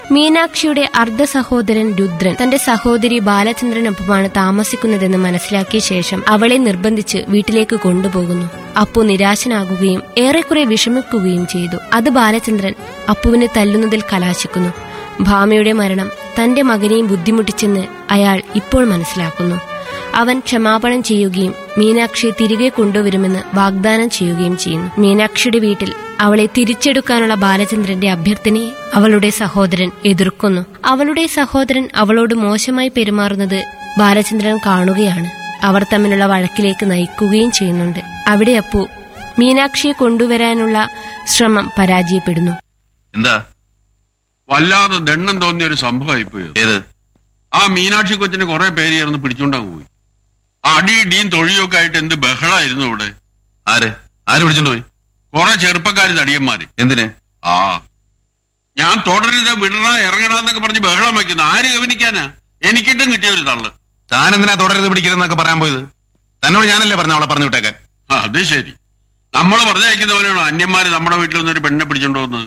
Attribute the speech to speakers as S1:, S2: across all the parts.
S1: മീനാക്ഷിയുടെ അർദ്ധ സഹോദരൻ രുദ്രൻ തന്റെ സഹോദരി ബാലചന്ദ്രനൊപ്പമാണ് താമസിക്കുന്നതെന്ന് മനസ്സിലാക്കിയ ശേഷം അവളെ നിർബന്ധിച്ച് വീട്ടിലേക്ക് കൊണ്ടുപോകുന്നു അപ്പു നിരാശനാകുകയും ഏറെക്കുറെ വിഷമിക്കുകയും ചെയ്തു അത് ബാലചന്ദ്രൻ അപ്പുവിനെ തല്ലുന്നതിൽ കലാശിക്കുന്നു ഭാമയുടെ മരണം തന്റെ മകനെയും ബുദ്ധിമുട്ടിച്ചെന്ന് അയാൾ ഇപ്പോൾ മനസ്സിലാക്കുന്നു അവൻ ക്ഷമാപണം ചെയ്യുകയും മീനാക്ഷിയെ തിരികെ കൊണ്ടുവരുമെന്ന് വാഗ്ദാനം ചെയ്യുകയും ചെയ്യുന്നു മീനാക്ഷിയുടെ വീട്ടിൽ അവളെ തിരിച്ചെടുക്കാനുള്ള ബാലചന്ദ്രന്റെ അഭ്യർത്ഥനയെ അവളുടെ സഹോദരൻ എതിർക്കുന്നു അവളുടെ സഹോദരൻ അവളോട് മോശമായി പെരുമാറുന്നത് ബാലചന്ദ്രൻ കാണുകയാണ് അവർ തമ്മിലുള്ള വഴക്കിലേക്ക് നയിക്കുകയും ചെയ്യുന്നുണ്ട് അവിടെ അപ്പു മീനാക്ഷിയെ കൊണ്ടുവരാനുള്ള ശ്രമം പരാജയപ്പെടുന്നു
S2: എന്താ
S3: വല്ലാതെ ദണ്ണം തോന്നിയ ഒരു സംഭവമായിപ്പോയി
S2: ഏത്
S3: ആ മീനാക്ഷി കൊച്ചിനെ കുറെ പേര് ചേർന്ന് പിടിച്ചോണ്ടാ പോയി ആ അടി ഇടിയും തൊഴിയൊക്കെ ആയിട്ട് എന്ത് ബഹളായിരുന്നു ഇവിടെ
S2: ആര് ആര് വിളിച്ചോണ്ട് പോയി
S3: കുറെ ചെറുപ്പക്കാര് തടിയന്മാര്
S2: എന്തിന്
S3: ആ ഞാൻ തുടരുത് വിടണ ഇറങ്ങണമെന്നൊക്കെ പറഞ്ഞ് ബഹളം വയ്ക്കുന്നു ആര് ഗവനിക്കാനാ എനിക്കിട്ടും കിട്ടിയ ഒരു തള്ള്
S2: താൻ എന്തിനാ തുടരുത് പിടിക്കരുതെന്നൊക്കെ പറയാൻ പോയത് തന്നോട് ഞാനല്ലേ പറഞ്ഞ അവളെ പറഞ്ഞു വിട്ടേക്കാൻ
S3: ആ, അത് ശരി നമ്മൾ വെറുതെ അയക്കുന്ന പോലെയാണോ അന്യന്മാര് നമ്മുടെ വീട്ടിൽ നിന്ന് ഒരു പെണ്ണെ പിടിച്ചോണ്ട് പോകുന്നത്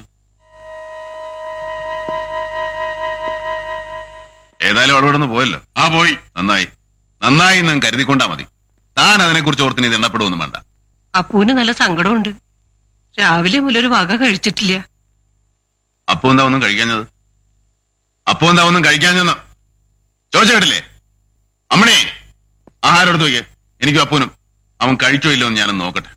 S2: ഏതായാലും അവളോട് ഒന്ന് പോയല്ലോ
S3: ആ പോയി
S2: നന്നായി നന്നായി എന്ന് കരുതിക്കൊണ്ടാ മതി താൻ അതിനെക്കുറിച്ച് ഓർത്തിന് ഇത് എണ്ണപ്പെടുവൊന്നും വേണ്ട
S4: അപ്പൂന് നല്ല സങ്കടമുണ്ട് രാവിലെ മുതലൊരു വക കഴിച്ചിട്ടില്ല
S2: അപ്പോ എന്താ ഒന്നും കഴിക്കാഞ്ഞത് അപ്പോ എന്താ ഒന്നും കഴിക്കാഞ്ഞെന്ന് ചോദിച്ച കേട്ടില്ലേ അമ്മണേ ആഹാരം എടുത്ത് വയ്ക്കേ എനിക്കും അപ്പൂനും അവൻ കഴിച്ചോ ഇല്ലോ എന്ന് ഞാനൊന്ന് നോക്കട്ടെ